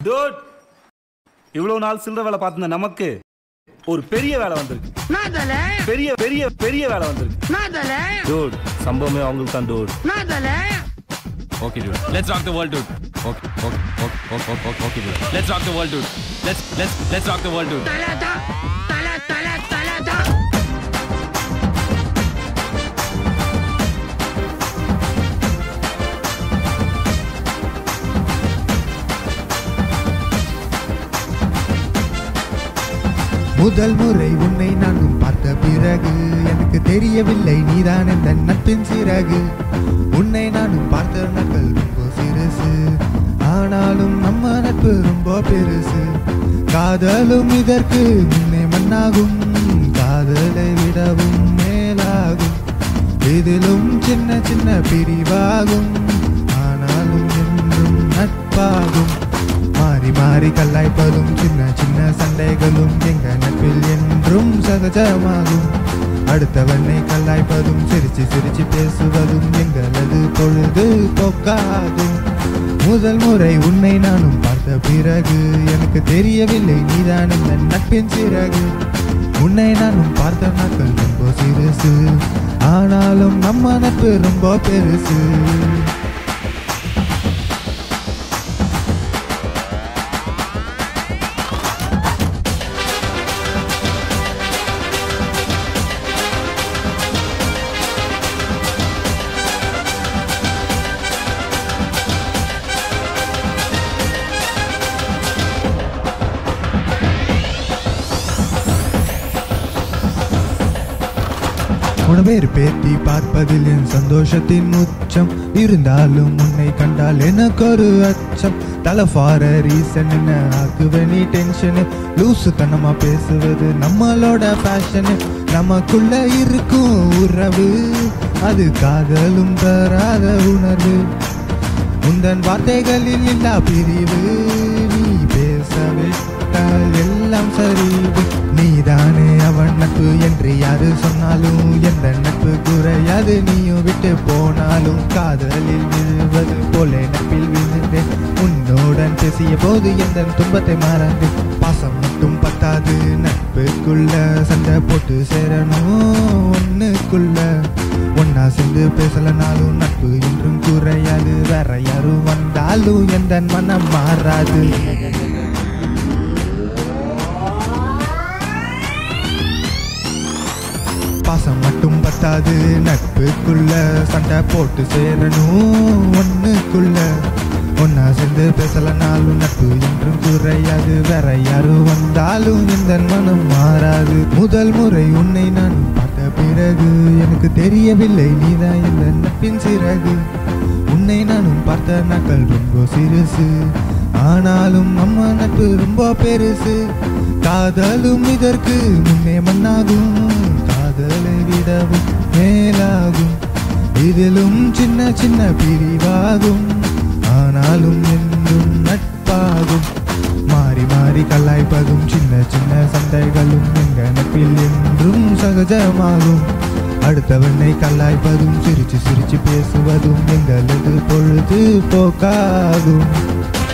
Dude இவ்வளவு நாள் சில்லற வேலை பார்த்திருந்த நமக்கு ஒரு பெரிய வேலை வந்திருக்கு நான் தலை பெரிய பெரிய பெரிய வேலை வந்திருக்கு நான் தலை டூட் சம்பவமே அவங்களுக்கு தான் டூட் நான் தலை Okay, dude. Let's rock the world, dude. Okay, okay, okay, okay, okay, okay, dude. Let's rock the world, dude. Let's let's let's rock the world, dude. தலை தான் தலை தலை தலை தான் முதல் முறை உன்னை நானும் பார்த்த பிறகு எனக்கு தெரியவில்லை நீதான் எந்த நட்பின் சிறகு உன்னை நானும் பார்த்த நாட்கள் ரொம்ப சிறுசு ஆனாலும் நம்ம நட்பு ரொம்ப பெருசு காதலும் இதற்கு முன்னே மண்ணாகும் காதலை விடவும் மேலாகும் இதிலும் சின்ன சின்ன பிரிவாகும் ஆனாலும் என்றும் நட்பாகும் மாறி மாறி கல்லாய்ப்பதும் சின்ன சின்ன சண்டைகளும் எங்க நட்பில் என்றும் சகஜமாகும் அடுத்தவனை கல்லாய்ப்பதும் சிரிச்சு சிரிச்சு பேசுவதும் எங்களது பொழுது போக்காகும் முதல் முறை உன்னை நானும் பார்த்த பிறகு எனக்கு தெரியவில்லை நீதான் இந்த நட்பின் சிறகு உன்னை நானும் பார்த்த நாட்கள் ரொம்ப சிறுசு ஆனாலும் நம்ம நட்பு ரொம்ப பெருசு உணவேறு பேத்தி பார்ப்பதில் என் சந்தோஷத்தின் உச்சம் இருந்தாலும் உன்னை கண்டால் எனக்கு ஒரு அச்சம் தலஃபார ரீசன் என்ன ஆக்குவ நீ டென்ஷனு லூசு தனமா பேசுவது நம்மளோட ஃபேஷனு நமக்குள்ள இருக்கும் உறவு அது காதலும் தராத உணர்வு உந்தன் வார்த்தைகளில் இல்லா பிரிவு நீ பேச விட்டால் எல்லாம் சரிவு நீதானே அவன் நட்பு என்று யாரு சொன்னாலும் எந்த நட்பு குறையாது நீயும் விட்டு போனாலும் காதலில் விழுவது போல நட்பில் விழுந்தேன் உன்னோடன் பேசிய போது எந்த துன்பத்தை மறந்து பாசம் மட்டும் பத்தாது நட்புக்குள்ள சண்டை போட்டு சேரணும் ஒண்ணுக்குள்ள ஒன்னா சேர்ந்து பேசலனாலும் நட்பு என்றும் குறையாது வேற யாரும் வந்தாலும் எந்த மனம் மாறாது பாசம் மட்டும் பத்தாது நட்புக்குள்ள சண்டை போட்டு சேரணும் ஒண்ணுக்குள்ள ஒன்னா சேர்ந்து பேசலனாலும் நட்பு என்றும் குறையாது வேற யாரும் வந்தாலும் இந்த மனம் மாறாது முதல் முறை உன்னை நான் பார்த்த பிறகு எனக்கு தெரியவில்லை நீதான் இந்த நட்பின் சிறகு உன்னை நானும் பார்த்த நாட்கள் ரொம்ப சிறுசு ஆனாலும் நம்ம நட்பு ரொம்ப பெருசு காதலும் இதற்கு முன்னே மண்ணாகும் காதலை விடவும் மேலாகும் இதிலும் சின்ன சின்ன பிரிவாகும் ஆனாலும் என்றும் நட்பாகும் மாறி மாறி கலாய்ப்பதும் சின்ன சின்ன சண்டைகளும் எங்க நட்பில் என்றும் சகஜமாகும் அடுத்தவனை கலாய்ப்பதும் சிரிச்சு சிரிச்சு பேசுவதும் எங்களது பொழுது போக்காகும்